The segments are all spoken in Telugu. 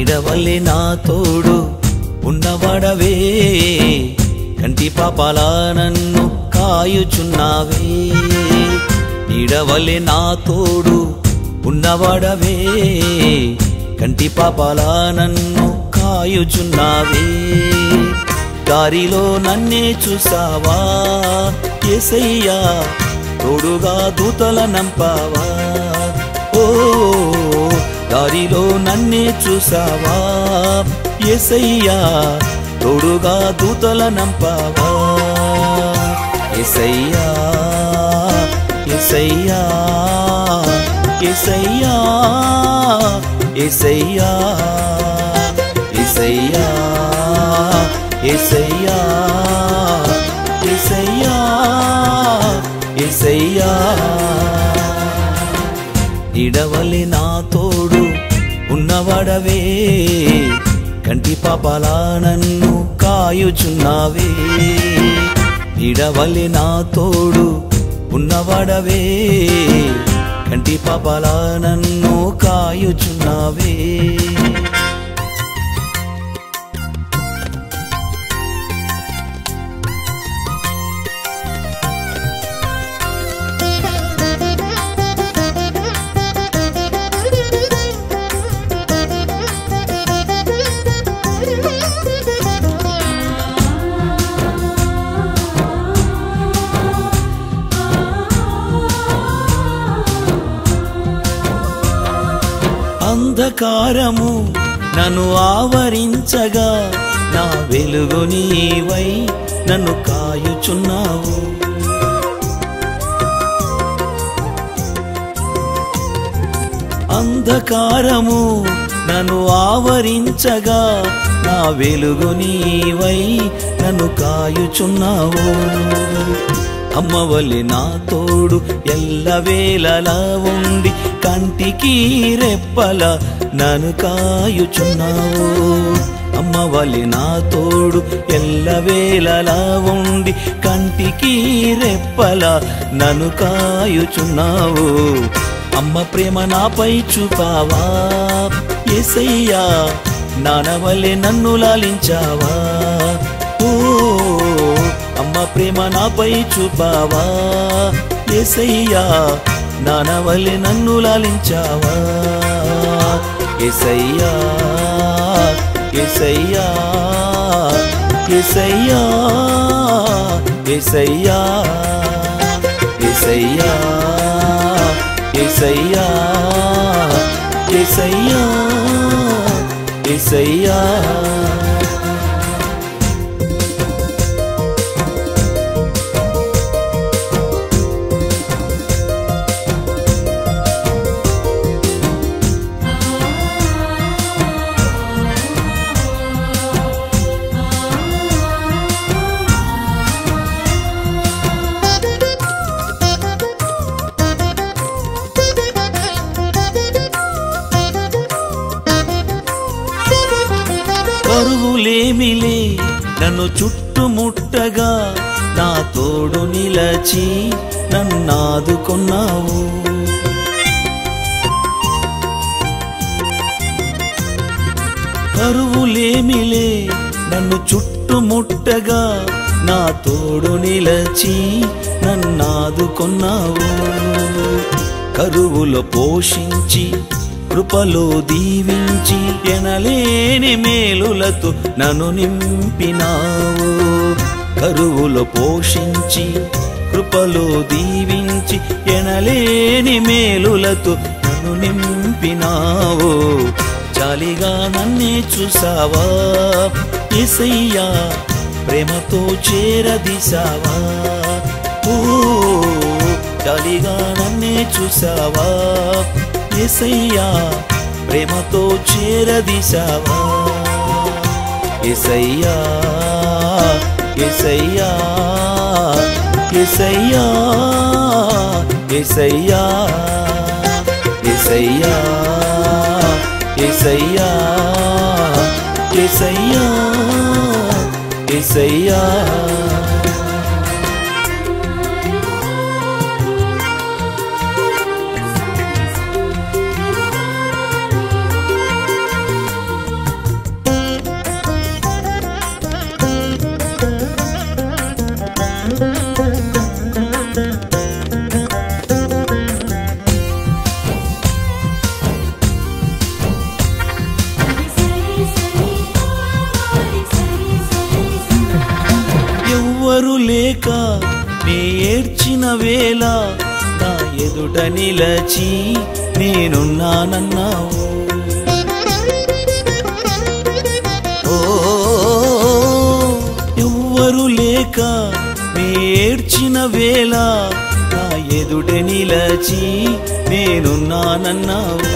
నీడవల్లి నా తోడు ఉన్నవాడవే కంటి పాపాల నన్ను కాయుచున్నావే నీడవల్లి నా తోడు ఉన్నవాడవే కంటి పాపాల నన్ను కాయుచున్నావే దారిలో నన్నే చూసావా ఏసయ్యా తోడుగా దూతల నంపావా ఓ దారిలో నన్నే చూసావా ఏసయ్యా తోడుగా దూతల నంపావా ఏసయ్యా ఏసయ్యా ఏసయ్యా ఏసయ్యా ఏసయ్యా ఏసయ్యా ఏసయ్యా ఏసయ్యా ఇడవలి నా తోడు ఉన్నవాడవే కంటి పాపాల నన్ను కాయుచున్నావే ఇడవలి నా తోడు ఉన్నవాడవే కంటి పాపాల నన్ను కాయుచున్నావే అంధకారము నన్ను ఆవరించగా నా వెలుగు నీవై నన్ను కాయుచున్నావు అంధకారము నన్ను ఆవరించగా నా వెలుగు నీవై నన్ను కాయుచున్నావు అమ్మవల్లి నా తోడు ఎల్లవేళలా ఉండి కంటికి రెప్పల నన్ను కాయుచున్నావు అమ్మవల్లి నా తోడు ఎల్లవేళలా ఉండి కంటికి రెప్పల నన్ను కాయుచున్నావు అమ్మ ప్రేమ నాపై చూపావా ఎసయ్యా నానవల్లే నన్ను లాలించావా ఓ అమ్మ ప్రేమ నాపై చూపావా ఎసయ్యా నానవల్లే నన్ను లాలించావా ఎసయ్యా ఎసయ్యా ఎసయ్యా ఎసయ్యా ఎసయ్యా ఎసయ్యా ఎసయ్యా ఎసయ్యా కరువులేమిలే నన్ను చుట్టుముట్టగా నా తోడు నిలచి నన్నాదుకున్నావు కరువులేమిలే నన్ను చుట్టుముట్టగా నా తోడు నిలచి నన్నాదుకున్నావు కరువులో పోషించి కృపలో దీవించి ఎనలేని మేలులతో నన్ను నింపినావు కరువులో పోషించి కృపలో దీవించి ఎనలేని మేలులతో నన్ను నింపినావు జాలిగా నన్నే చూసావా ఎసయ్యా ప్రేమతో చేరదీసావా ఓ జాలిగా నన్నే చూసావా ఎసయ్యా ప్రేమతో చేరదీసావా ఎసయ్యా ఎసయ్యా ఎసయ్యా ఎసయ్యా ఎసయ్యా ఎసయ్యా ఎసయ్యా ఎసయ్యా ఎవ్వరు లేక నే ఏడ్చిన వేళ నా ఎదుట నిలచి నేనున్నానన్నావు ఓ ఎవ్వరు లేక నే ఏడ్చిన వేళ నా ఎదుట నిలచి నేనున్నానన్నావు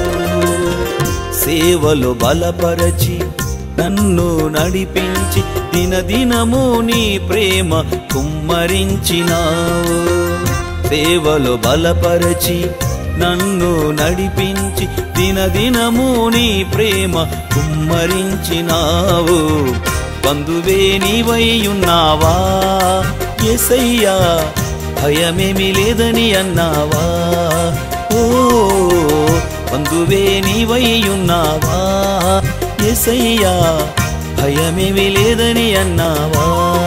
సేవలు బలపరచి నన్ను నడిపించి దినదినము నీ ప్రేమ కుమ్మరించినావు సేవలు బలపరచి నన్ను నడిపించి దినదినము నీ ప్రేమ కుమ్మరించినావు బంధువే నీవై ఉన్నావా ఎసయ్యా భయమేమి లేదని అన్నావా ఓ బంధువే నీవై ఉన్నావా ఎసయ్యా భయమేమి లేదని అన్నావా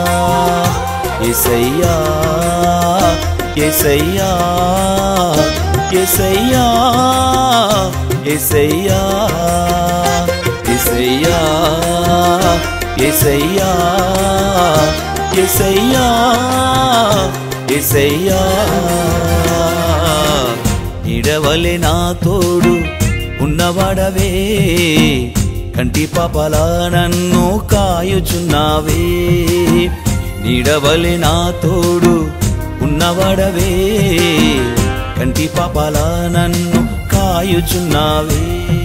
ఎసయ్యా ఎసయ్యా ఎసయ్యా ఎసయ్యా ఎసయ్యా ఎసయ్యా ఎసయ్యా ఎసయ్యా ఇడవలే నా తోడు ఉన్నవాడవే కంటి పాపలా నన్ను కాయుచున్నావే నిడవలే నా తోడు ఉన్నవాడవే కంటి పాపలా నన్ను కాయుచున్నావే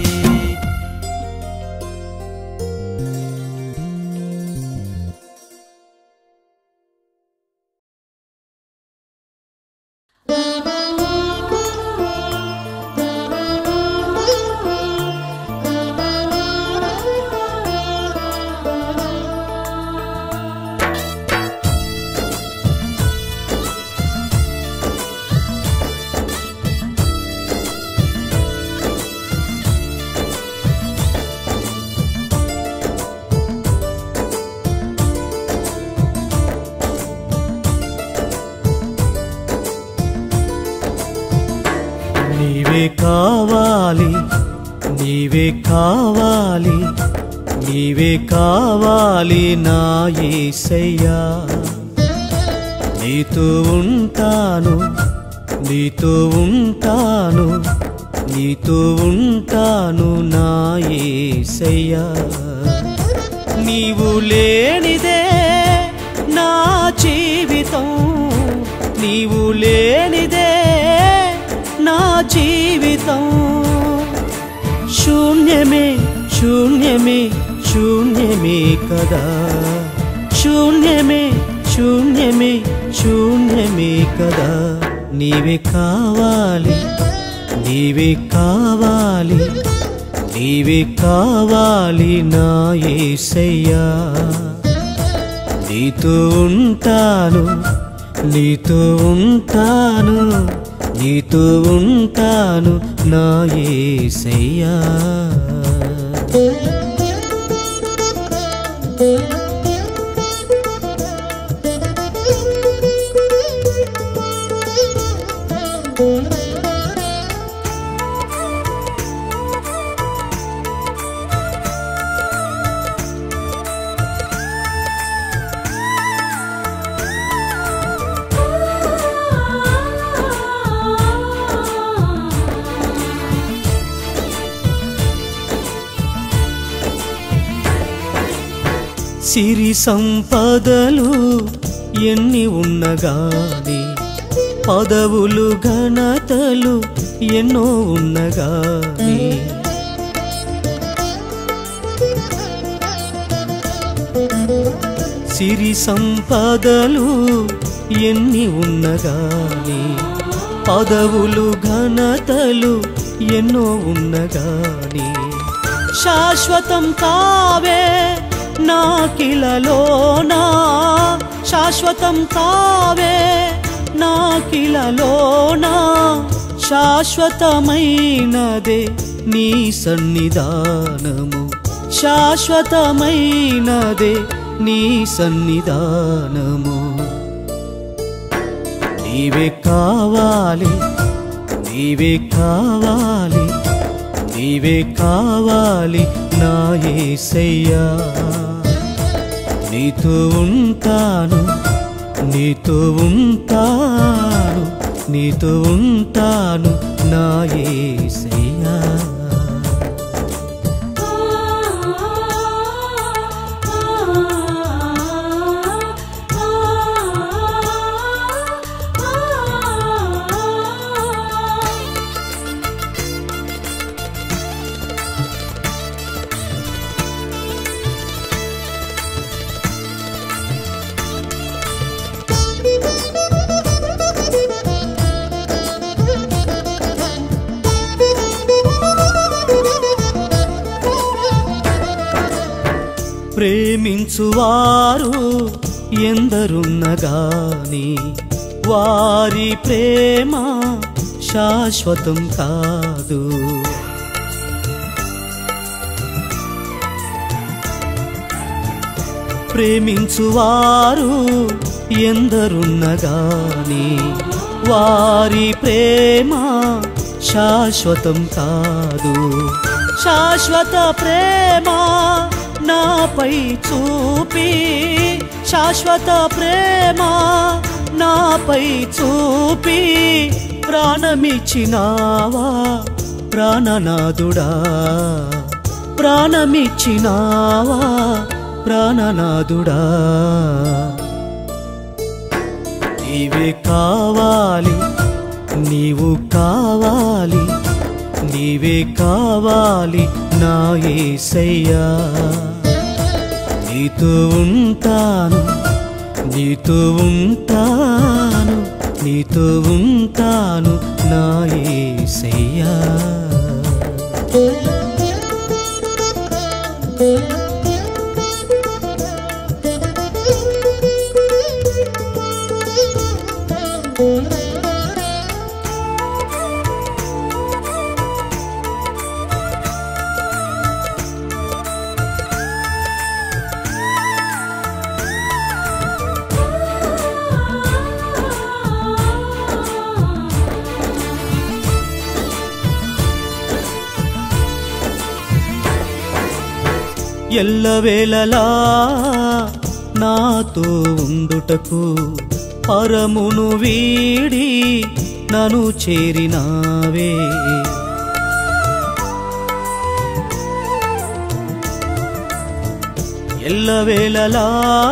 నీవే కావాలి నీవే కావాలి నీవే కావాలి నా యేసయ్యా నీతో ఉంటాను నీతో ఉంటాను నీతో ఉంటాను నా యేసయ్యా నీవు లేనిదే నా జీవితం నీవు లేనిదే నా జీవితం శూన్యమే శూన్యమే శూన్యమే కదా శూన్యమే శూన్యమే శూన్యమే కదా నీవే కావాలి నీవే కావాలి నీవే కావాలి నా యేసయ్యా నీతో ఉంటాను నీతో ఉంటాను నీతో ఉంటాను నా యేసయ్యా సిరి సంపదలు ఎన్ని ఉన్నగాని పదవులు ఘనతలు ఎన్నో ఉన్నగాని సిరి సంపదలు ఎన్ని ఉన్నగాని పదవులు ఘనతలు ఎన్నో ఉన్నగాని శాశ్వతం కావే నాకిలలోనా శాశ్వతం కావే నాకిలలోనా శాశ్వతమైనదే నీ సన్నిధానము శాశ్వతమైనదే నీ సన్నిధానము నీవే కావాలి నీవే కావాలి నీవే కావాలి నా యేసయ్యా నీతో ఉంటాను నీతో ఉంటాను నీతో ఉంటాను నా యేసయ్యా ప్రేమించువారు ఎందరున్నగాని వారి ప్రేమ శాశ్వతం కాదు ప్రేమించువారు ఎందరున్నగాని వారి ప్రేమ శాశ్వతం కాదు శాశ్వత ప్రేమ నాపై చూపి శాశ్వత ప్రేమ నాపై చూపి ప్రాణమిచ్చినావా ప్రాణనాథుడా ప్రాణమిచ్చినావా ప్రాణనాథుడా నీవే కావాలి నీవు కావాలి నీవే కావాలి నా యేసయ్యా నీతో ఉంటాను నీతో ఉంటాను నీతో ఉంటాను నా యేసయ్యా ఎల్లవేళలా నాతో ఉండుటకు పరమును వీడి నను చేరినావే ఎల్లవేళలా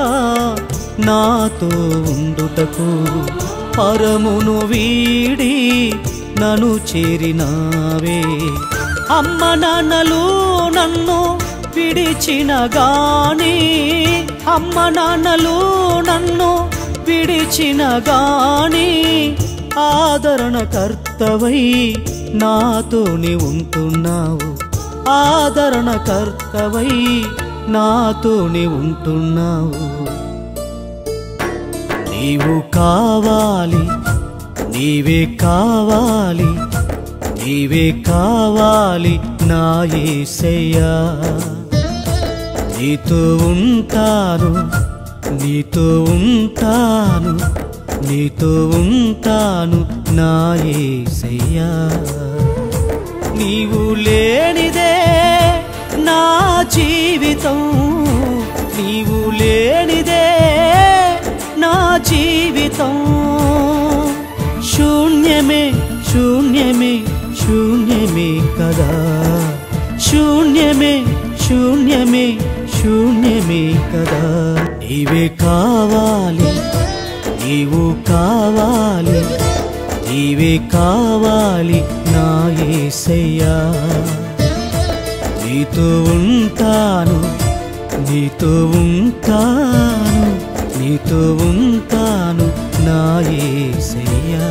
నాతో ఉండుటకు పరమును వీడి నను చేరినావే అమ్మ నాన్నలు నన్ను విడిచిన గాని అమ్మ నాన్నలు నన్ను విడిచిన గాని ఆదరణ కర్తవై నాతోని ఉంటున్నావు ఆదరణ కర్తవై నాతోని ఉంటున్నావు నీవు కావాలి నీవే కావాలి నీవే కావాలి నా యేసయ్యా నీతో ఉంటాను నీతో ఉంటాను నీతో ఉంటాను నా యేసయ్యా నీవు లేనిదే నా జీవితం నీవు లేనిదే నా జీవితం శూన్యమే శూన్యమే శూన్యమే కదా శూన్యమే శూన్యమే శూన్యమే కదా నీవే కావాలి నీవు కావాలి నీవే కావాలి నా యేసయ్యా నీతో ఉంటాను నీతో ఉంటాను నీతో ఉంటాను నా యేసయ్యా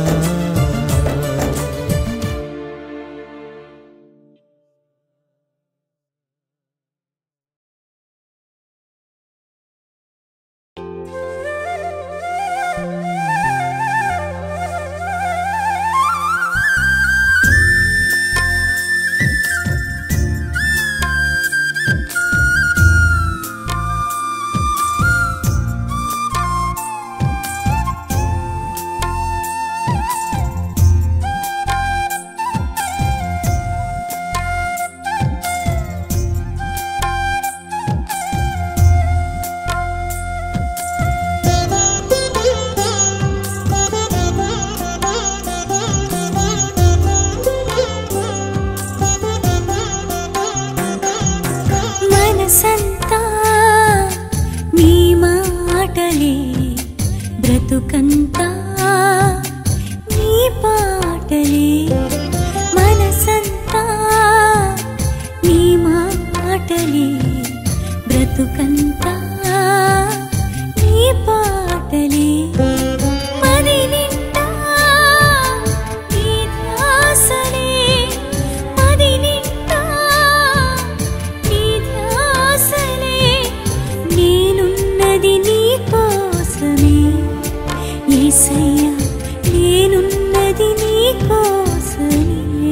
బ్రతుకంతా నీ పాటలే మనసంతా నీ మాటలే బ్రతుకంతా నీ పాటలే మరి నిండా నీ ధ్యాసలే మరి నిండా నీ ధ్యాసలే నేనున్నది నీ కోసమే యేసయ్యా నేనున్నది నీ కోసమే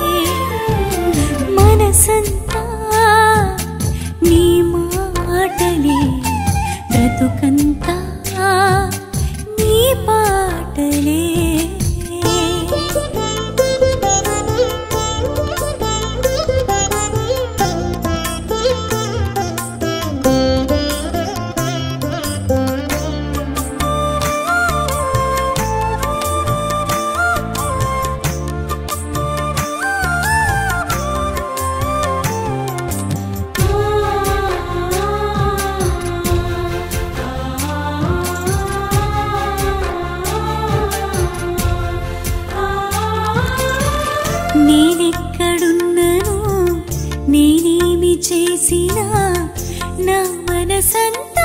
మనసంతా నీ మాటలే బ్రతుకంతా నీ పాటలే నేనెక్కడున్నను నేనేమి చేసినా నా మనసంతా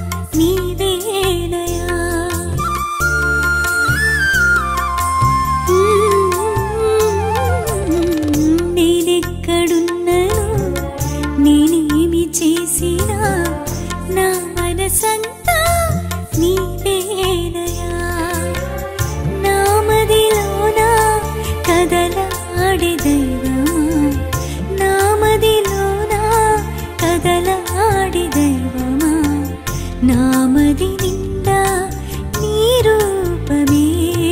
నీవేనయా నేనెక్కడున్నను నేనేమి చేసినా నా మనసంతా నీవేనయా నామదిలోన కదలాడే దైవమా నామదిలోన కదలాడే దైవమా నామది నిండా నీ రూపమే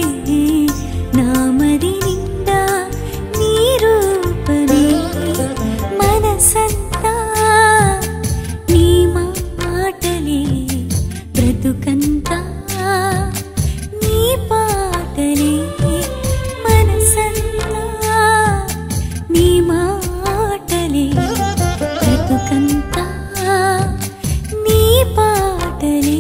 నామది నిండా నీ రూపమే మనసంతా నీ మాటలే బ్రతుకంతా నీ పాటలే మనసంతా నీ మాటలే బ్రతుకంతా నీ పాటలే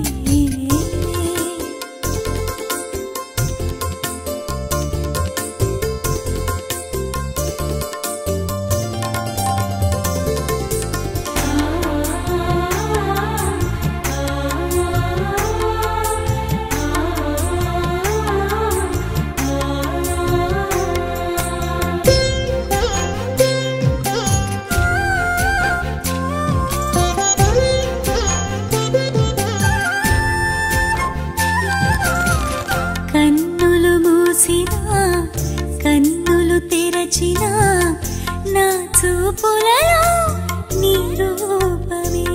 కన్నులు మూసినా కన్నులు తెరచినా నా చూపులలో నీ రూపమే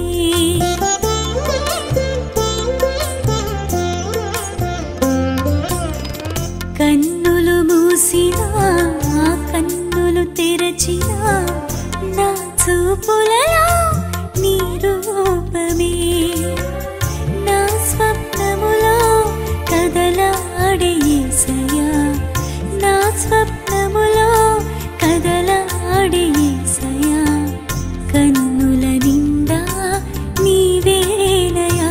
కన్నులు మూసినా కన్నులు తెరచినా నా చూపులలో నీ రూపమే నా స్వప్నములో కదలాడే యేసయ్యా నా స్వప్నములో కదలాడే యేసయ్యా కన్నుల నిండా నీవేనయా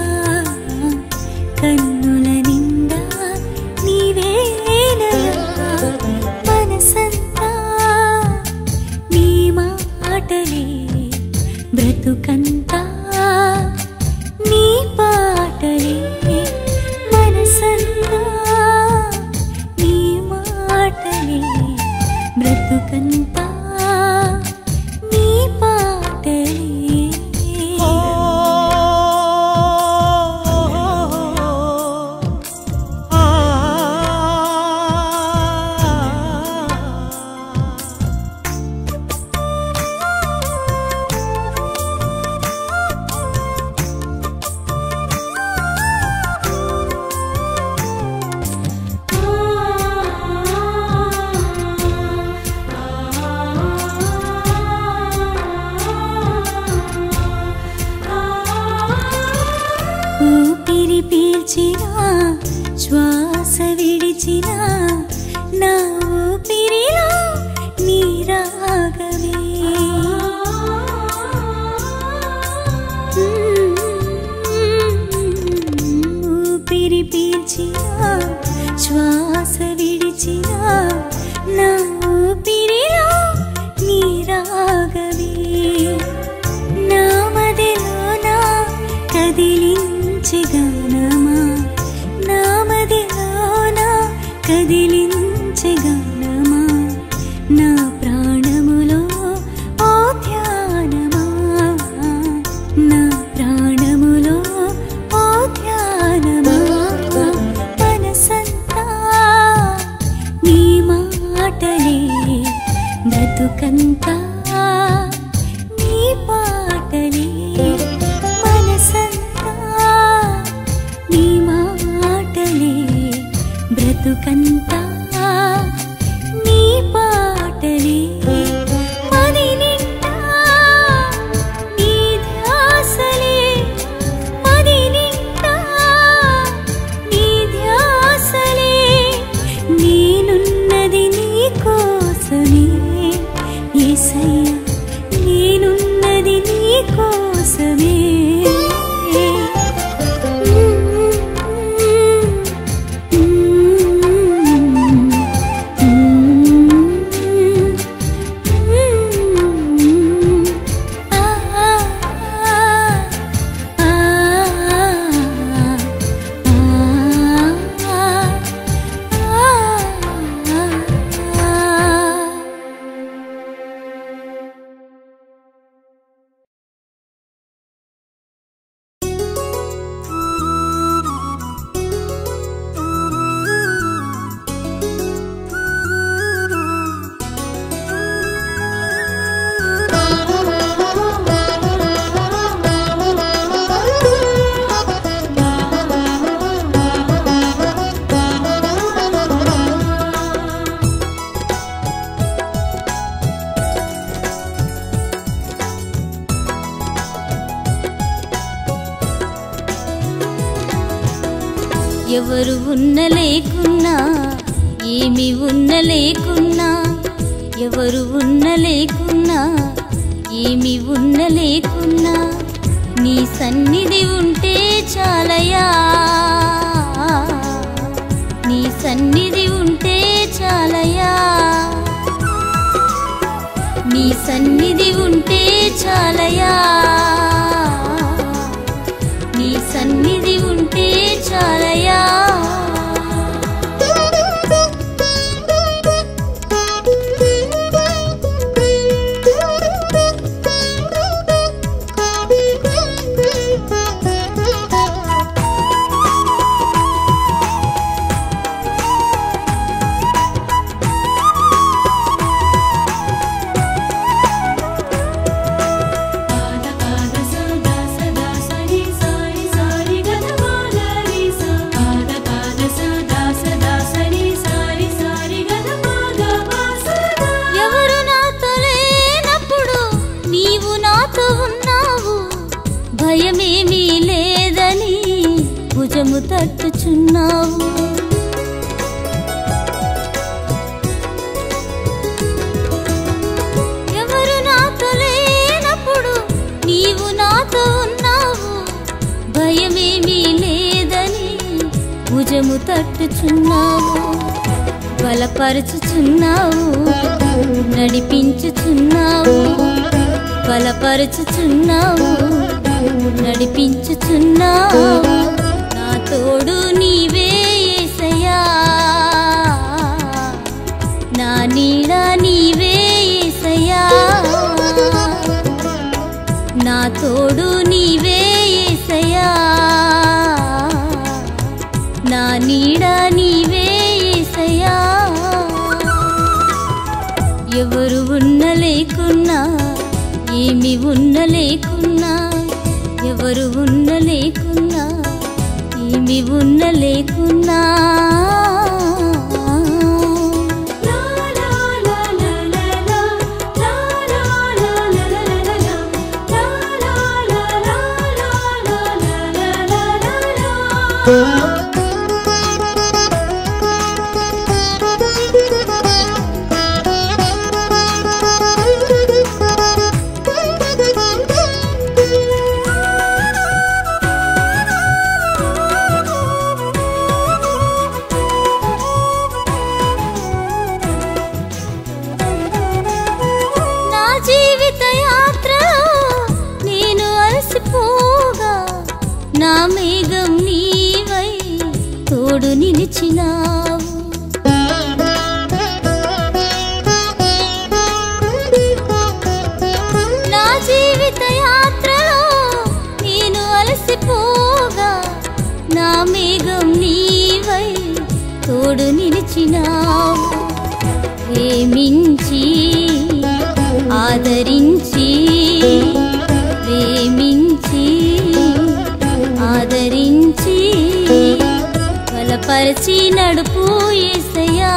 కన్నుల నిండా నీవేనయా మనసంతా నీ మాటలే బ్రతుకంతా నీ పాటలే మనసంతా నీ మాటలే బ్రతుకంతా నీ పాటలే ఊపిరి పీల్చిన శ్వాస విడిచిన నా ఊపిరిలో నీ రాగమే ఊపిరి శ్వాస విడిచిన నా ఊపిరిలో నీ రాగవే నా మదిలోన కదిలించే గానమా నా మదిలోన కదిలించే గానమా నా ప్రాణములో ఓ ధ్యానమా నా ప్రాణములో ఓ ధ్యానమా మనసంతా నీ మాటలే బ్రతుకంతా నీ పాటలే మనసంతా నీ మాటలే బ్రతుకంతా నీ పాటలే మది నిండా నీ ధ్యాసలే మది నిండా నీ ధ్యాసలే నేనున్నది నీ కోసమే యేసయ్య నేనున్నది నీ కోసమే ఎవరు ఉన్న లేకున్నా ఏమి ఉన్న లేకున్నా ఎవరు ఉన్న లేకున్నా ఏమి ఉన్న లేకున్నా నీ సన్నిధి ఉంటే చాలయా నీ సన్నిధి ఉంటే చాలయా నీ సన్నిధి ఉంటే చాలయా నీ సన్నిధి ఉంటే చాలయా ఎవరు నాతో లేనప్పుడు నీవు నాతో ఉన్నావు భయమేమీ లేదని భుజము తట్టుచున్నావు ఎవరు నాతో లేనప్పుడు నీవు నాతో ఉన్నావు భయమేమీ లేదని భుజము తట్టుచున్నావు బలపరుచుచున్నావు నడిపించుచున్నావు బలపరుచుచున్నావు నడిపించుచున్నావు నా తోడు నీవే యేసయ్యా నా నీడ నీవే యేసయ్యా నా తోడు నీవే యేసయ్యా నా నీడ నీవే యేసయ్యా ఎవరు ఉన్న లేకున్నా ఏమి ఉన్న లేకున్నా ఎవరు ఉన్న లేకున్నా ఏమి ఉన్న లేకున్నా Thank you. నా మేఘం నీవై తోడు నిలిచినావు నా జీవిత యాత్రలో నేను అలసిపోగా నా మేఘం నీవై తోడు నిలిచినావు ప్రేమించి ఆదరించి ప్రేమించి ఆదరించి బలపరిచి నడుపు ఏసయ్యా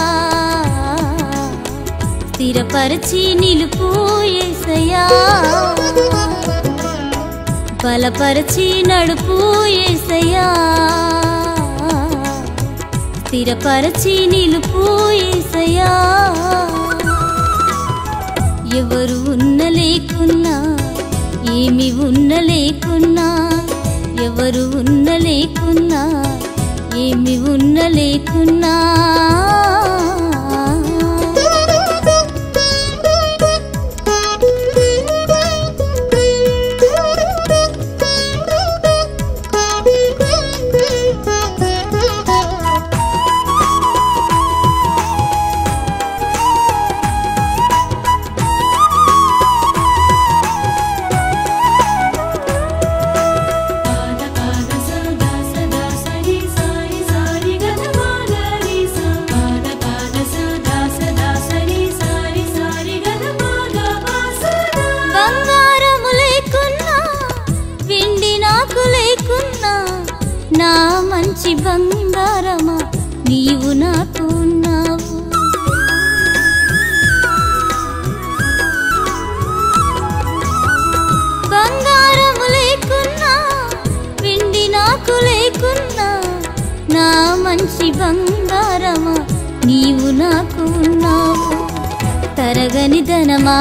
స్థిరపరిచి నిలుపు ఏసయ్యా బలపరిచి నడుపు ఏసయ్యా స్థిరపరచి నిలుపు ఏసయ్యా ఎవరు ఉన్న లేకున్నా ఏమి ఉన్న లేకున్నా ఎవరు ఉన్న లేకున్నా ఏమి ఉన్న లేకున్నా బంగారము లేకున్నా వెండి నాకు లేకున్నా నా మంచి బంగారమా నీవు నాకు ఉన్నావు బంగారము లేకున్నా వెండి నాకు లేకున్నా నా మంచి బంగారమా నీవు నాకు ఉన్నావు తరగని ధనమా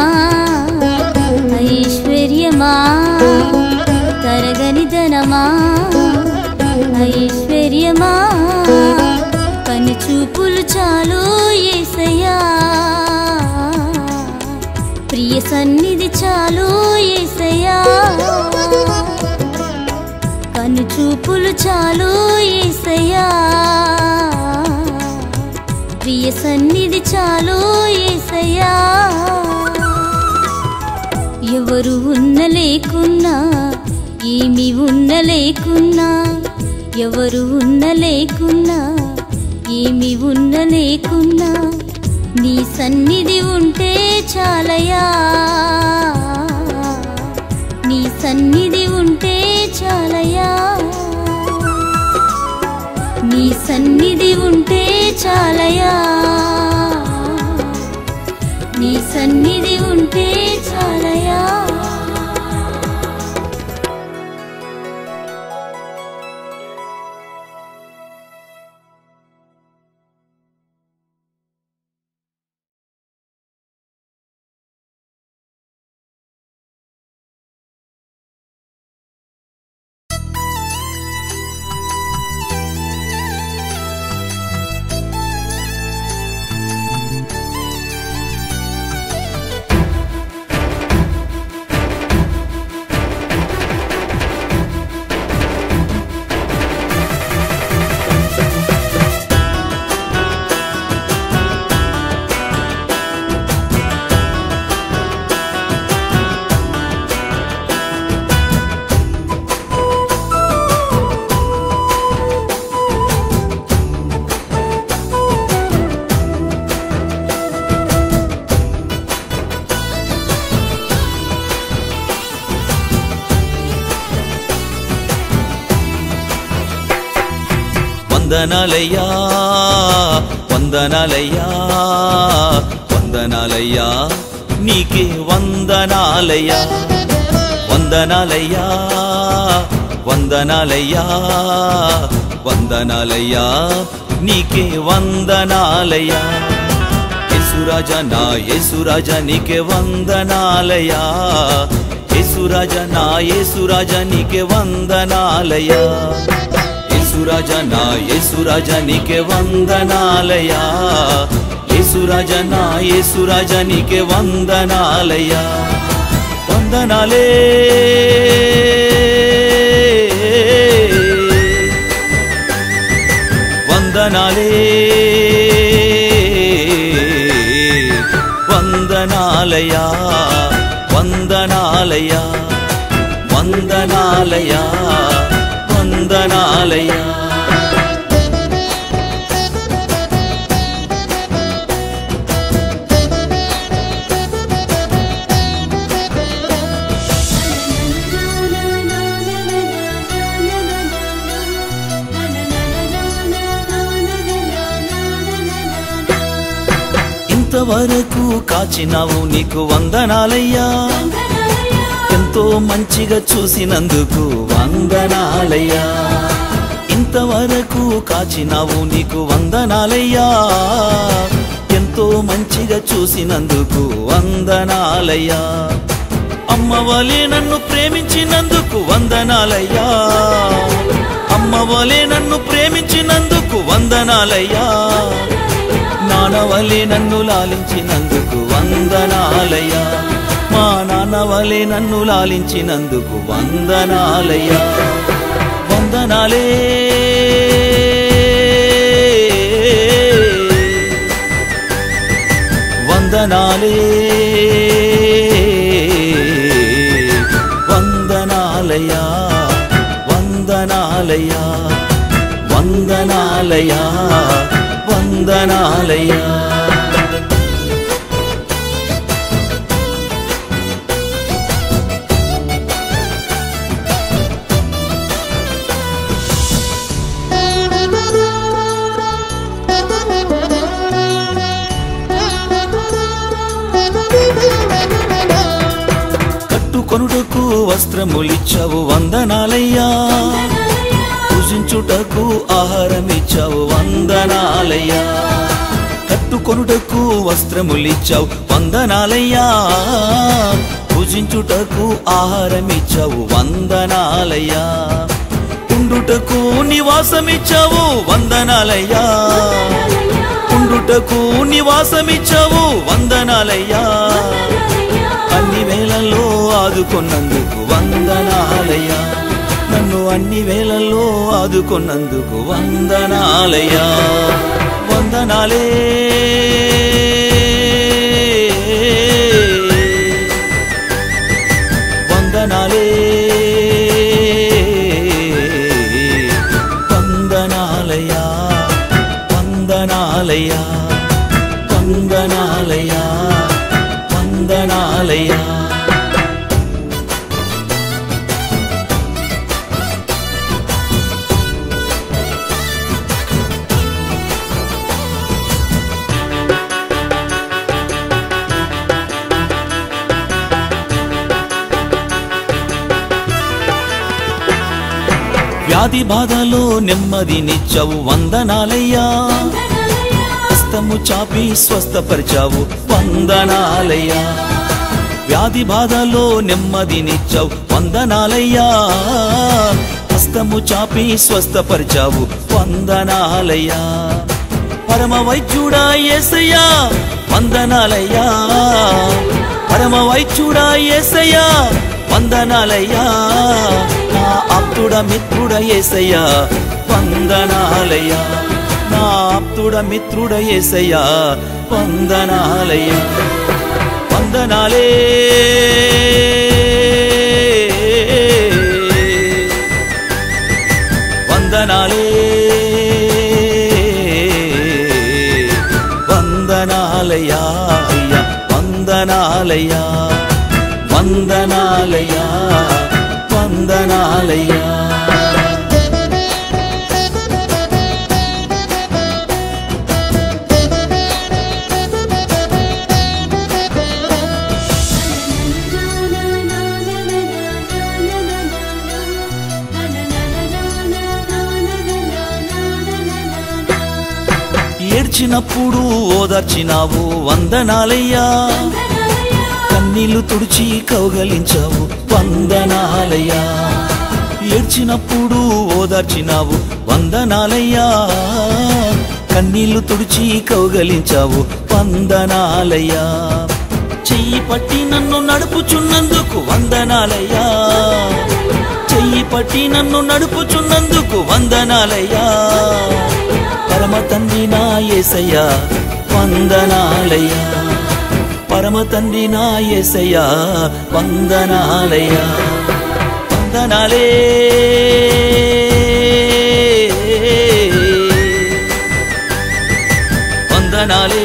ఐశ్వర్యమా తరగని ధనమా ఐశ్వర్యమా కని చూపులు చాలు ఏసయ్యా ప్రియ సన్నిధి చాలు ఏసయ్యా కను చూపులు చాలు ఏసయ్యా ప్రియ సన్నిధి చాలు ఏసయ్యా ఎవరు ఉన్న లేకున్నా ఏమి ఉన్న లేకున్నా ఎవరు ఉన్న లేకున్నా ఏమి ఉన్న లేకున్నా నీ సన్నిధి ఉంటే చాలయా నీ సన్నిధి ఉంటే చాలయా నీ సన్నిధి ఉంటే చాలయా నీ సన్నిధి ఉంటే చాలయా వందనాలయ్యా వందనాలయ్యా వందనాలయ్యా నీకే వందనాలయ్యా వందనాలయ్యా వందనాలయ్యా వందనాలయ్యా నీకే వందనాలయ్యా యేసురాజా నా యేసురాజా నీకే వందనాలయ్యా యేసురాజా నా యేసురాజా నీకే వందనాలయ్యా యేసురాజా నా యేసురాజా నీకే వందనాలయ్యా యేసురాజా నా యేసురాజా నీకే వందనాలయ్యా వందనాలే వందనాలయా వందనాలయా ఇంతవరకు కాచినావు నీకు వందనాలయ్యా ఎంతో మంచిగా చూసినందుకు వందనాలయ్యా ఇంతవరకు కాచినావు నీకు వందనాలయ్యా ఎంతో మంచిగా చూసినందుకు వందనాలయ్యా అమ్మవలే నన్ను ప్రేమించినందుకు వందనాలయ్యా అమ్మవలే నన్ను ప్రేమించినందుకు వందనాలయ్యా నానవలే నన్ను లాలించినందుకు వందనాలయ్యా మా నాన్నవలే నన్ను లాలించినందుకు వందనాలయ్యా వందనాలే వందనాలే వందనాలయా వందనాలయా వందనాలయా వందనాలయా కట్టుకొనుటకు వస్త్రములిచ్చావు వందనాలయ్యా పూజించుటకు ఆహారమిచ్చావు వందనాలయ్యా కట్టుకొనుటకు వస్త్రములిచ్చావు వందనాలయ్యా పూజించుటకు ఆహారమిచ్చావు వందనాలయ్యా ఉండుటకు నివాసమిచ్చావు వందనాలయ్యా ఉండుటకు నివాసమిచ్చావు వందనాలయ్యా అన్ని వేళల్లో ఆదుకున్నందుకు వందనాలయ్యా నన్ను అన్ని వేళల్లో ఆదుకున్నందుకు వందనాలయ్యా వందనాలే వందనాలే వందనాలయ్యా వందనాలయ్యా వందనాలయ్యా వందనాలయ్యా వ్యాధి బాధలో నెమ్మదినిచ్చావు వందనాలయ్యా హస్తము చాపి స్వస్థపరిచావు వందనాలయ్యా వ్యాధి బాధలో నెమ్మదినిచ్చావు వందనాలయ్యా హస్తము చాపి స్వస్థపరిచావు వందనాలయ్యా పరమ వైద్యుడా యేసయ్యా వందనాలయ్యా పరమ వైద్యుడా యేసయ్యా వందనాలయ్యా నా ఆప్తుడ మిత్రుడ యేసయ్యా వందనాలయ్యా నా ఆప్తుడ మిత్రుడ యేసయ్యా వందనాలయ్యా వందనాలే వందనాలే వందనాలయ్యా అయ్యా వందనాలయ్యా వందనాలయ్యా వందనాలయ్యా ఏడ్చినప్పుడు ఓదార్చినావు వందనాలయ్యా కన్నీళ్లు తుడిచి కౌగలించావు వందనాలయ్యా ఏడ్చినప్పుడు ఓదార్చినావు వందనాలయ్యా కన్నీళ్లు తుడిచి కౌగలించావు వందనాలయ్యా చెయ్యి పట్టి నన్ను నడుపుచున్నందుకు వందనాలయ్యా చెయ్యి పట్టి నన్ను నడుపుచున్నందుకు వందనాలయ్యా పరమ తండ్రి నా యేసయ్యా వందనాలయ్యా పరమ తండ్రి నా యేసయ్యా వందనాలయ్యా వందనాలే వందనాలే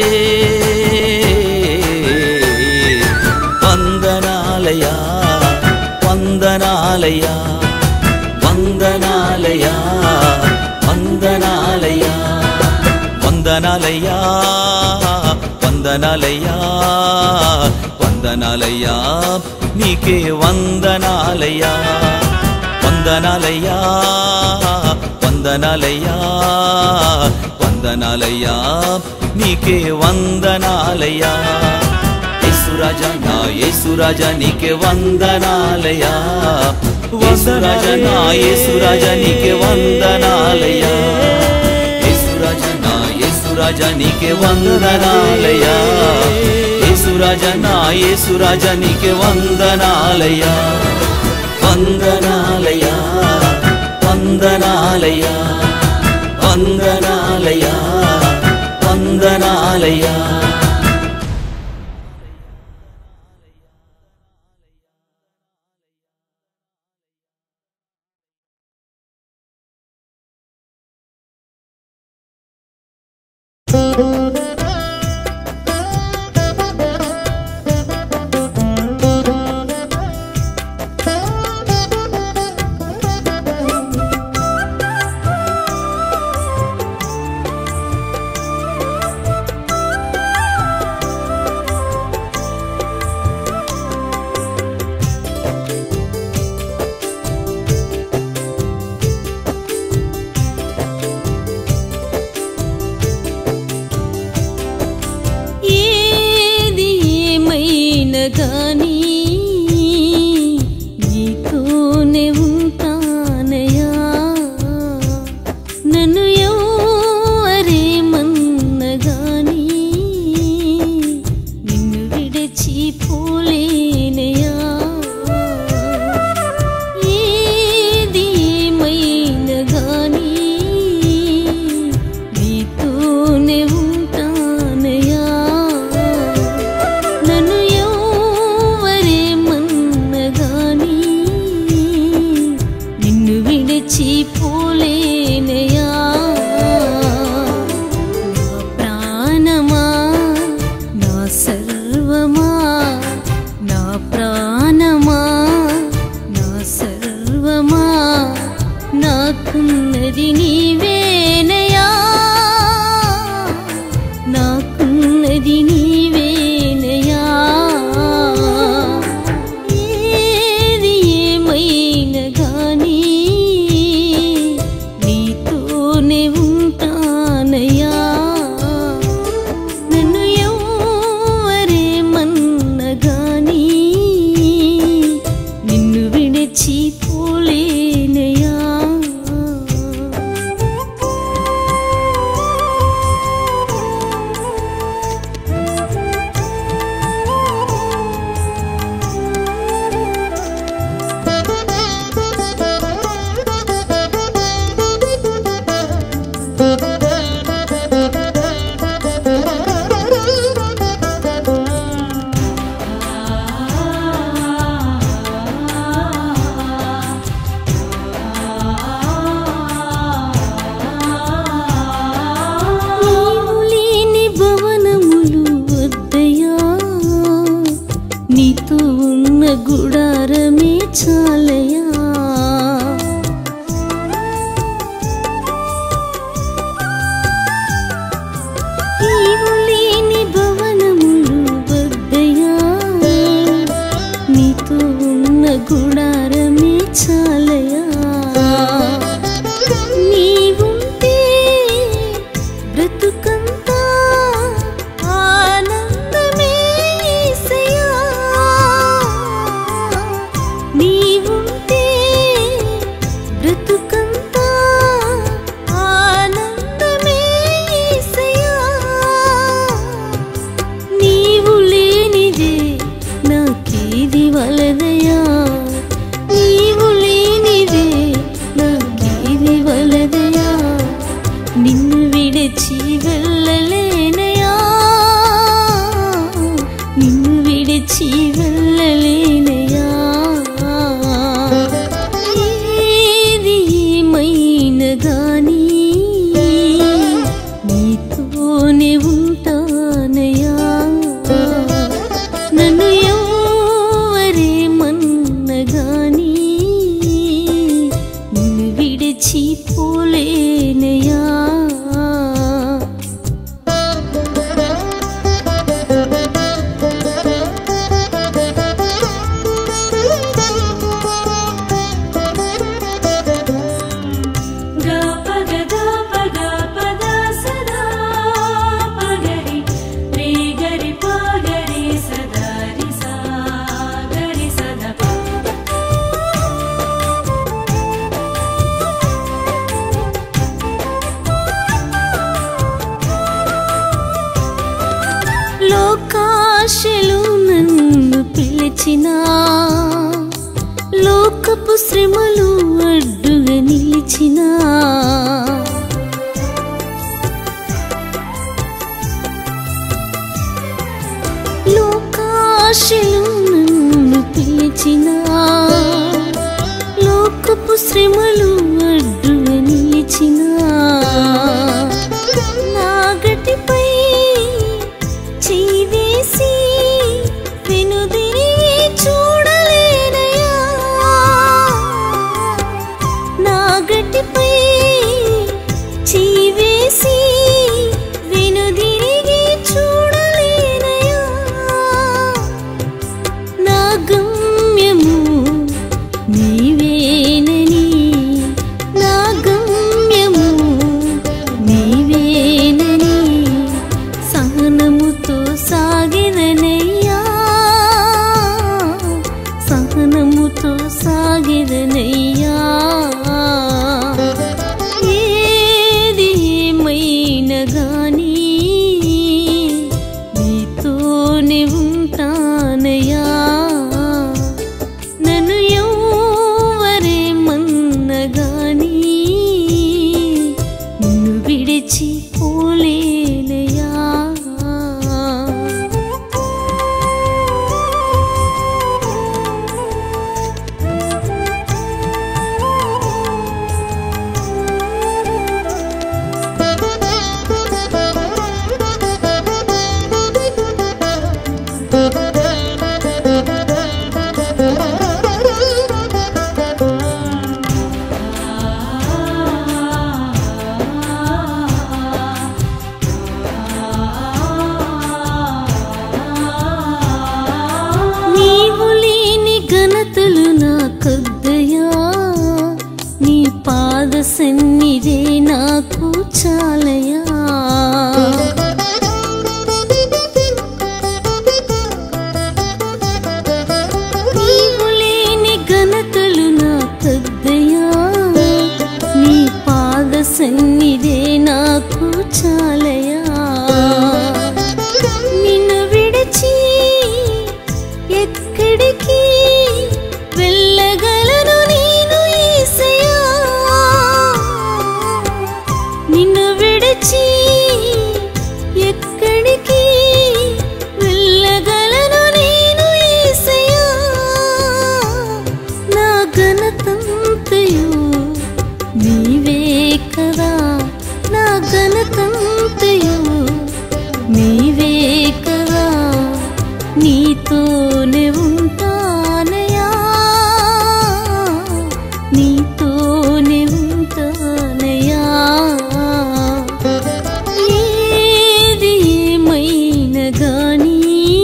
వందనాలయా వందనాలయా వందనాలయా వందనాలయా వందనాలయ్యా వందనాలయ్యా వందనాలయ్యా నీకే వందనాలయ్యా వందనాలయ్యా వందనాలయ్యా వందనాలయ్యా నీకే వందనాలయ్యా యేసురాజా నా యేసురాజా నీకే వందనాలయ్యా యేసురాజా నా యేసురాజా నీకే వందనాలయ్యా యేసురాజా నా యేసురాజా నీకే వందనాలయ్యా యేసురాజా నా యేసురాజా నీకే వందనాలయ్యా వందనాలయ్యా వందనాలయ్యా వందనాలయ్యా వందనాలయ్యా ఏది ఏమైనా గాని నీతోనే ఉంటానయా నన్ను ఎవరేమన్న గాని నిన్ను విడచిపోలేనయా ఏది ఏమైనా గాని నీతోనే ఉంటానయా నన్ను ఎవరేమన్న గాని నిన్ను విడిచిపోలేనయా నా ప్రాణమా నా సర్వమా నా ప్రాణమా నా సర్వమా నాకున్నది నీవేనయా నాకున్నది నీవేనయా ఏది ఏమైనా గాని నీతోనే ఉంటానయ్యా నన్ను ఎవరేమన్న గాని నిన్ను విడిచిపోలేనయా నీవు లేని భవనములు వద్దయా నీతో ఉన్న గుడారమే చాలయా నీవు లేని భవనములు వద్దయా నీతో ఉన్న గుడారమే చాలయా నీవుంటే బ్రతుకంతా ఆనందమే యేసయ్యా. నీవుంటే బ్రతుకంతా ఆనందమే యేసయ్యా. నీవు లేనిదే నాకేది వలదయా పిలిచినా లోకపు శ్రమలు అడ్డుగా నిలిచినా లోకాశలు నన్ను పిలిచినా లోకపు శ్రమలు అడ్డుగా నిలిచినా నాగటిపై చేవేసి వెనుదిరిగి చూడలేనయ్యా నాగటిపై చేవేసి వెనుదిరిగి చూడలేనయ్యా నా గమ్యము నీవేనని నా గమ్యము నీవేనని సహనముతో సాగిదనయ్యా సహనముతో సాగిదనయ్యా ఏది ఏమైనా గానీ నీతోనే ఉంటానయ్యా నన్ను ఎవరేమన్నగాని నిన్ను విడిచి పోలేనయ్యా నీవు లేని ఘనతలు నాకొద్దయా నీ పాద సన్నిధే నాకు చాలయా నీవు లేని ఘనతలు నాకొద్దయా నీ పాద సన్నిధే నాకు చాలయా నిన్ను విడిచి ఎక్కడికి వెళ్ళగలను నేను యేసయ్యా నిన్ను విడిచి ఎక్కడికి వెళ్ళగలను నేను యేసయ్యా నా ఘనతంతయు నీవే కదా నా ఘనతంతయు నీవే కదా నీతోనే ఉంటానయా నీతోనే ఉంటానయా ఏది ఏమైనా గానీ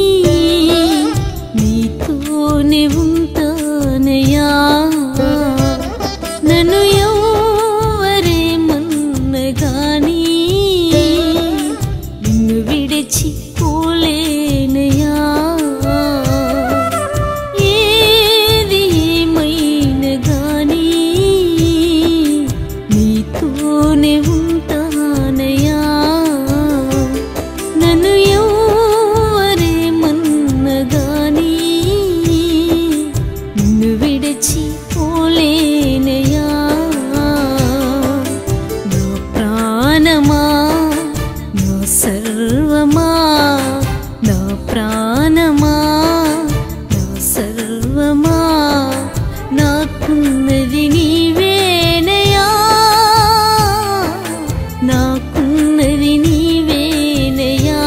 నీతోనే ఉంటానయా నన్ను ఎవరేమన్నగాని నిన్ను విడిచి పోలేనయా ఏది ఏమైనా గాని నీతోనే ఉంటానయా నన్ను ఎవరేమన్నగాని నిన్ను విడిచి పోలేనయా నా ప్రాణమా నా సర్వమా నా ప్రాణమా నా సర్వమా నాకున్నది నీవేనయా నాకున్నది నీవేనయా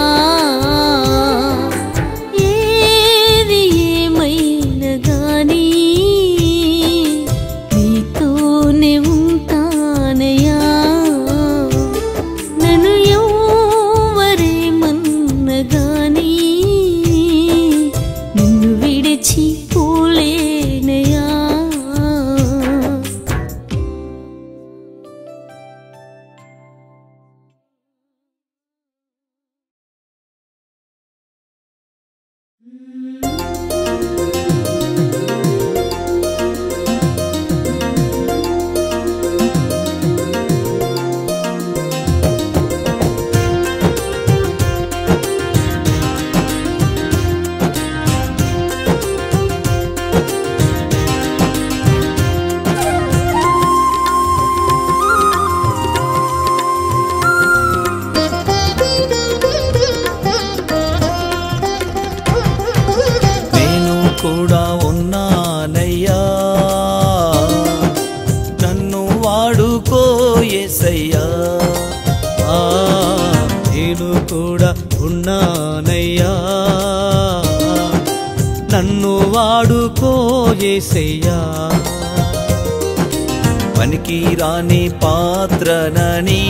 ఏది ఏమైనా గానీ నీతోనే ఉంటానయా నన్ను ఎవరేమన్నగాని నిన్ను విడిచి పోలేనయా ఏసయ్యా ఆ, నేను కూడా ఉన్నానయ్యా నన్ను వాడుకో ఏసయ్యా పనికి రాని పాత్రనని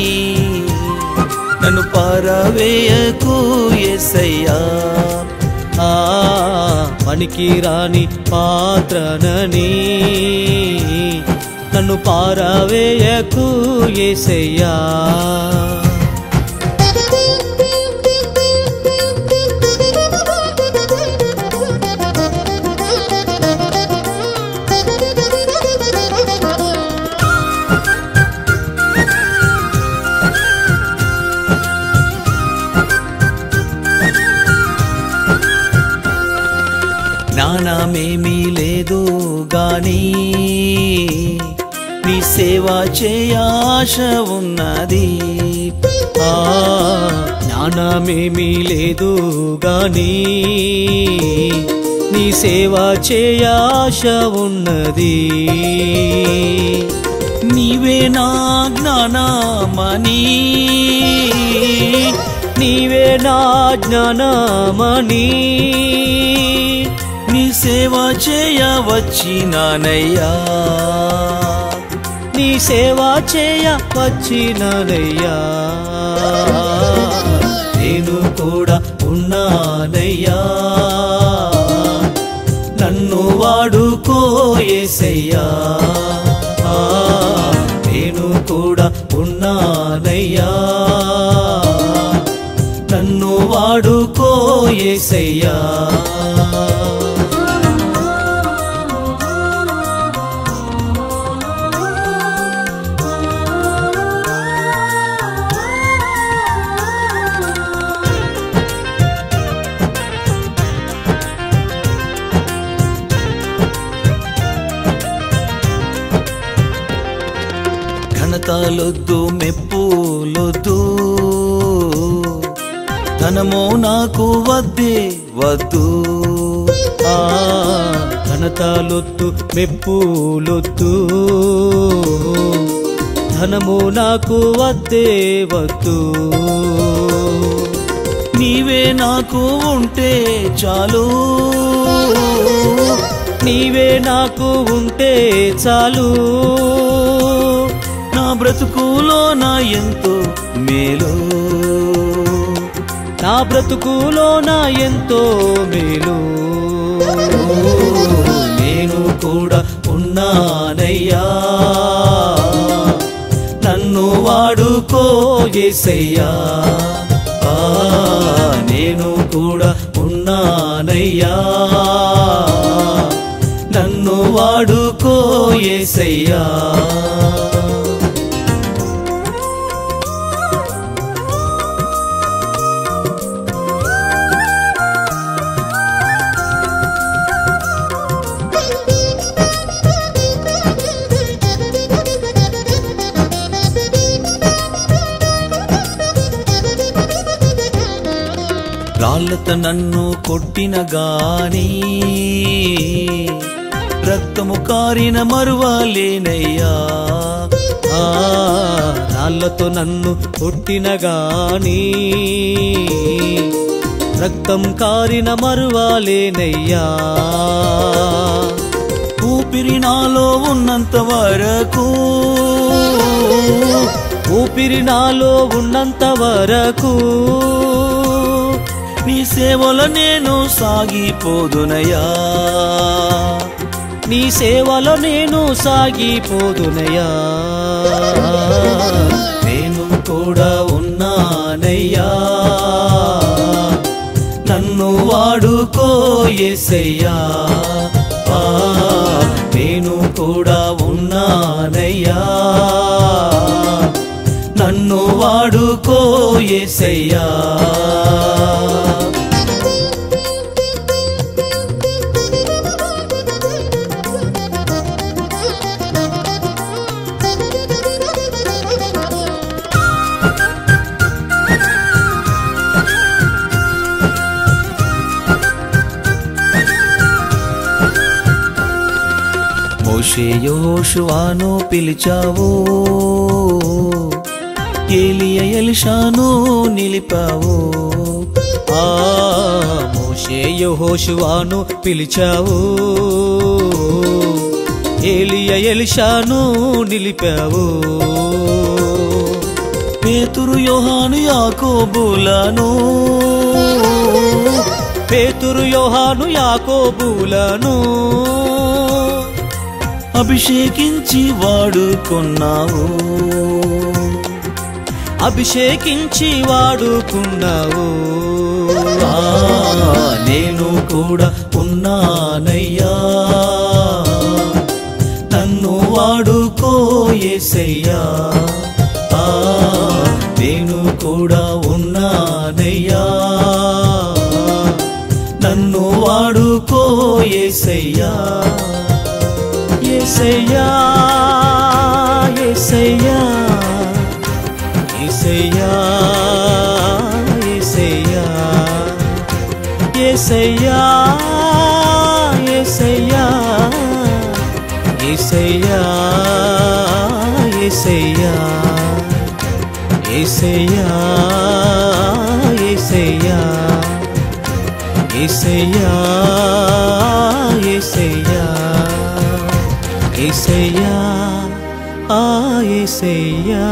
నన్ను పరవేయకు ఏసయ్యా ఆ పనికి రాని పాత్రనని నన్ను పారవేయకు ఏసయ్యా జ్ఞానమేమీ లేదు గాని నీ సేవ చేయాశ ఉన్నది ఆ జ్ఞానమేమీ లేదు గాని నీ సేవ చేయాశ ఉన్నది నీవే నా జ్ఞానమని నీవే నా జ్ఞానమణి నీ సేవ చేయవచ్చినానయ్యా నీ సేవ చేయ వచ్చినదయ్యా నేను కూడా ఉన్నానయ్యా నన్ను వాడుకో ఏసయ్యా ఆ, నేను కూడా ఉన్నానయ్యా నన్ను వాడుకో ఏసయ్యా ఘనతలొద్దు మెప్పులొద్దు ధనమో నాకు వద్దే వద్దు ఆ ఘనతలొద్దు మెప్పులొద్దు ధనము నాకు వద్దే వద్దు నీవే నాకు ఉంటే చాలు నీవే నాకు ఉంటే చాలు నా బ్రతుకులో నా ఎంతో మేలు నా బ్రతుకులో నా ఎంతో మేలు నేను కూడా ఉన్నానయ్యా నన్ను వాడుకో ఏసయ్యా ఆ, నేను కూడా ఉన్నానయ్యా నన్ను వాడుకో ఏసయ్యా రాళ్ళతో నన్ను కొట్టిన గాని రక్తము కారిన మరువాలేనయ్యా ఆ రాళ్ళతో నన్ను కొట్టిన గాని రక్తం కారిన మరువాలేనయ్యా ఊపిరి నాలో ఉన్నంత వరకు ఊపిరి నాలో ఉన్నంత వరకు నీ సేవలో నేను సాగిపోదునయ్యా నీ సేవలో నేను సాగిపోదునయ్యా నేను కూడా ఉన్నానయ్యా నన్ను వాడుకో ఏసయ్యా ఆ, నేను కూడా ఉన్నానయ్యా నన్ను వాడుకో ఏసయ్యా మోష మోషే యోషువాను పిలిచావు ఏలియ ఎలిషాను నిలిపావు ఆ మోషే యెహోషువాను పిలిచావు ఏలియ ఎలిషాను నిలిపావు పేతురు యోహాను యాకోబులను పేతురు యోహాను యాకోబులను అభిషేకించి వాడుకున్నావు అభిషేకించి వాడుకున్నావు ఆ, నేను కూడా ఉన్నానయ్యా నన్ను వాడుకో యేసయ్యా ఆ, నేను కూడా ఉన్నానయ్యా నన్ను వాడుకో యేసయ్యా యేసయ్యా యేసయ్యా ఏసయ్యా ఏసయ్యా ఏసయ్యా ఏసయ్యా ఏసయ్యా ఏసయ్యా ఏసయ్యా ఏసయ్యా ఏసయ్యా ఏసయ్యా ఆ ఏసయ్యా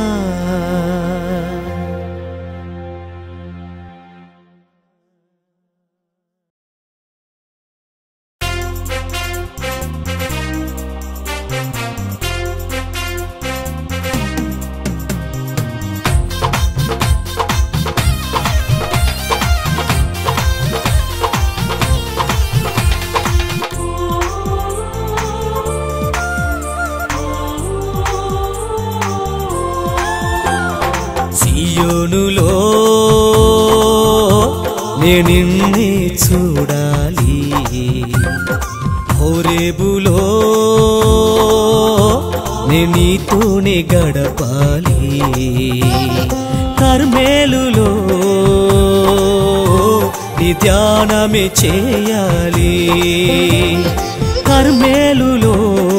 సియోనులో నేనిన్నే చూడాలి హోరేబులో నేను నీతోనే గడపాలి కర్మేలులో నీ ధ్యానమే చేయాలి కర్మేలులో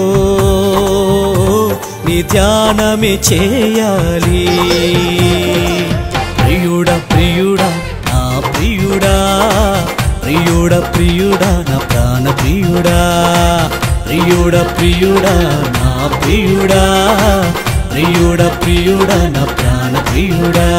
నీ ధ్యానమే చేయాలి ప్రియుడా ప్రియుడా నా ప్రియుడా ప్రియుడా ప్రియుడా నా ప్రాణ ప్రియుడా ప్రియుడా ప్రియుడా నా ప్రియుడా ప్రియుడా ప్రియుడా నా ప్రాణ ప్రియుడా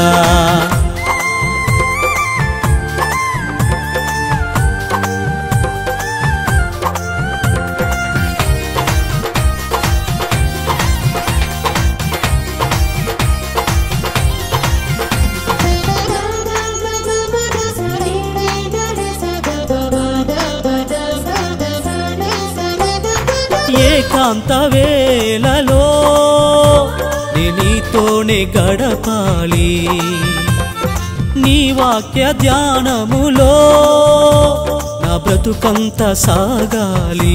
ఏకాంత వేళలో నే నీతోనే గడపాలి నీ వాక్య ధ్యానములో నా బ్రతుకంత సాగాలి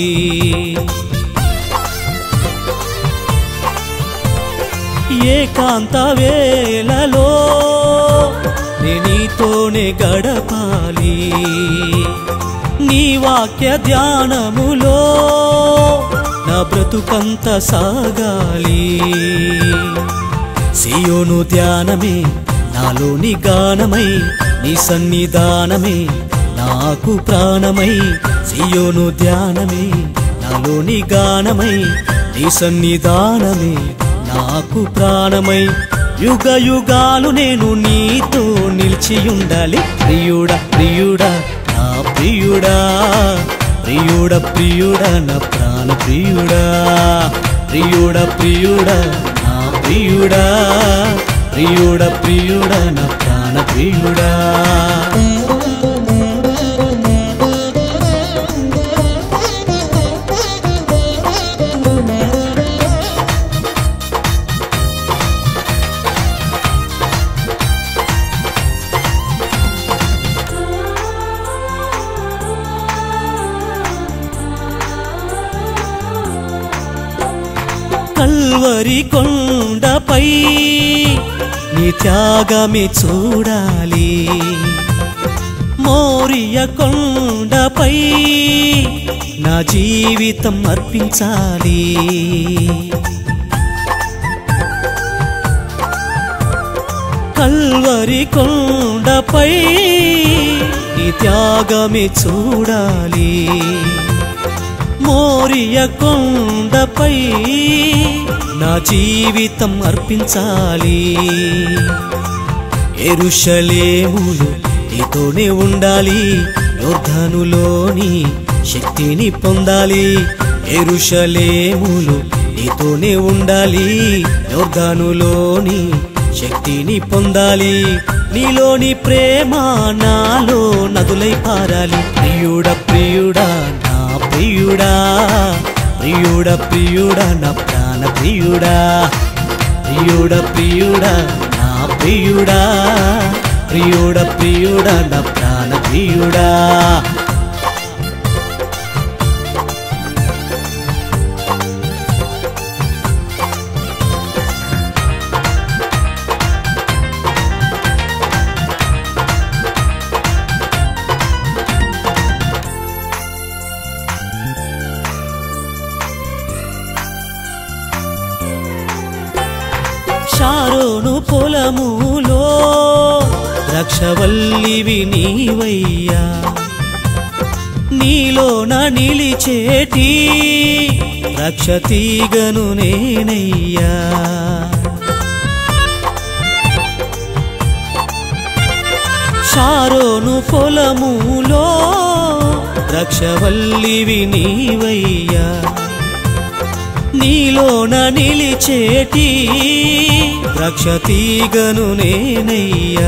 ఏకాంత వేళలో నే నీతోనే గడపాలి నీ వాక్య ధ్యానములో నా బ్రతుకంత సాగాలి సియోను ధ్యానమే నాలోని గానమై నీ సన్నిధానమే నాకు ప్రాణమై సియోను ధ్యానమే నాలోని గానమై నీ సన్నిధానమే నాకు ప్రాణమై యుగ యుగాలు నేను నీతో నిలిచి ఉండాలి ప్రియుడా ప్రియుడా నా ప్రియుడా ప్రియుడా ప్రియుడా నా ప్రాణ ప్రియుడా ప్రియుడా ప్రియుడా నా ప్రియుడా ప్రియుడా ప్రియుడా నా ప్రాణ ప్రియుడా కల్వరి కొండపై నీ త్యాగమే చూడాలి మోరియ కొండపై నా జీవితం అర్పించాలి కల్వరి కొండపై నీ త్యాగమే చూడాలి మోరియ కొండపై నా జీవితం అర్పించాలి ఎరుషలేములు నీతోనే ఉండాలి యోర్ధనులోని శక్తిని పొందాలి ఎరుషలేములు నీతోనే ఉండాలి యోర్ధనులోని శక్తిని పొందాలి నీలోని ప్రేమ నాలో నదులై పారాలి ప్రియుడ ప్రియుడా నా ప్రియుడా ప్రియుడ ప్రియుడా నా ప్రాణ ప్రియుడా ప్రియుడ ప్రియుడా నా ప్రియుడా ప్రియుడ ప్రియుడా నా ప్రాణ ప్రియుడా షారోను పొలములో ద్రాక్షవల్లివి నీవయ్యా నీలోన నిలిచేటి రక్ష తీగను నేనయ్యా షారోను పొలములో ద్రాక్షవల్లివి నీవయ్యా నీలోన నిలిచేటి ద్రాక్ష తీగను నేనయ్యా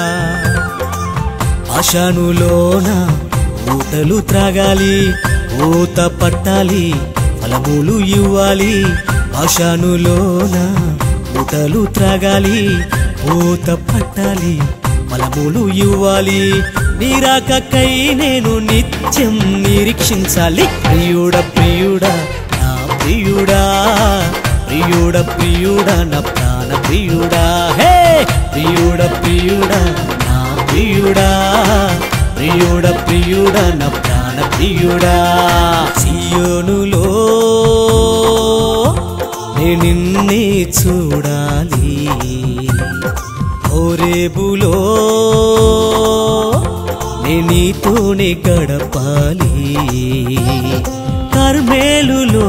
ఆశానులోన ఊటలు త్రాగాలి ఊత పట్టాలి ఫలములు ఇవ్వాలి ఆశానులోన ఊటలు త్రాగాలి ఊత పట్టాలి ఫలములు ఇవ్వాలి నీరాకై నేను నిత్యం నిరీక్షించాలి ప్రియుడ ప్రియుడా నా ప్రియుడా ప్రియుడ ప్రియుడా నా ప్రాణ ప్రియుడా హే ప్రియుడ ప్రియుడా నా ప్రియుడా ప్రియుడ ప్రియుడా నా ప్రాణ ప్రియుడా సియోనులో నేను నిన్నే చూడాలి ఓరేబులో నే నీతోనే గడపాలి కర్మేలులో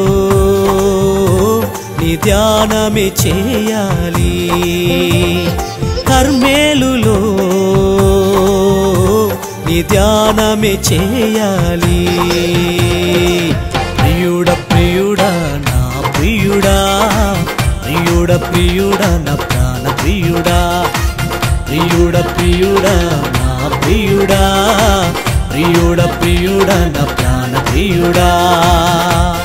నీ ధ్యానమే చేయాలి కర్మేలులో నీ ధ్యానమే చేయాలి ప్రియుడ ప్రియుడా నా ప్రియుడా ప్రియుడ ప్రియుడా నా ప్రాణ ప్రియుడా ప్రియుడ ప్రియుడా నా ప్రియుడా ప్రియుడ ప్రియుడా నా ప్రాణ ప్రియుడా